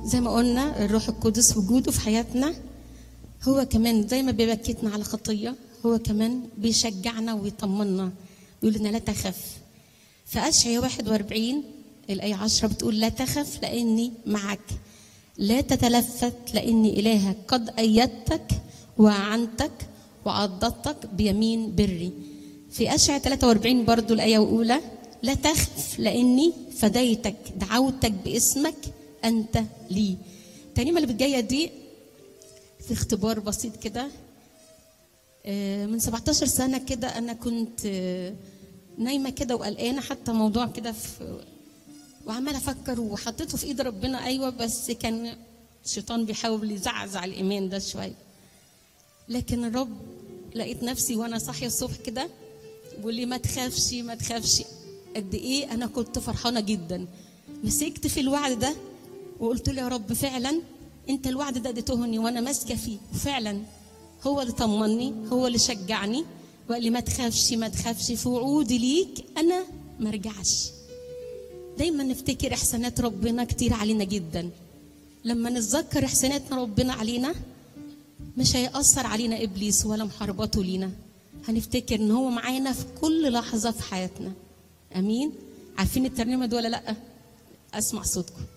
زي ما قلنا الروح القدس وجوده في حياتنا هو كمان زي ما بيبكتنا على خطيه هو كمان بيشجعنا ويطمنا يقول لنا لا تخف في أشعية 41 الآية 10 بتقول لا تخف لأني معك لا تتلفت لأني إلهك قد أيدتك وأعنتك وعضدتك بيمين بري في أشعة 43 برضو الآية الأولى لا تخف لأني فديتك دعوتك باسمك أنت لي الترنيمة اللي بتجاية دي في اختبار بسيط كده آه، من 17 سنة كده أنا كنت آه، نايمة كده وقلقانة حتى موضوع كده في وعمالة أفكر وحطيته في إيد ربنا أيوة بس كان الشيطان بيحاول يزعزع الإيمان ده شوية لكن الرب لقيت نفسي وانا صاحيه الصبح كده بيقول لي ما تخافش ما تخافش قد ايه انا كنت فرحانه جدا مسكت في الوعد ده وقلت له يا رب فعلا انت الوعد ده اديتهني وانا ماسكه فيه وفعلا هو اللي طمني هو اللي شجعني وقال لي ما تخافش ما تخافش في وعودي ليك انا ما ارجعش دايما نفتكر احسانات ربنا كتير علينا جدا لما نتذكر احسانات ربنا علينا مش هيأثر علينا إبليس ولا محارباته لينا هنفتكر إن هو معانا في كل لحظة في حياتنا أمين عارفين الترنيمة دي ولا لأ أسمع صوتكم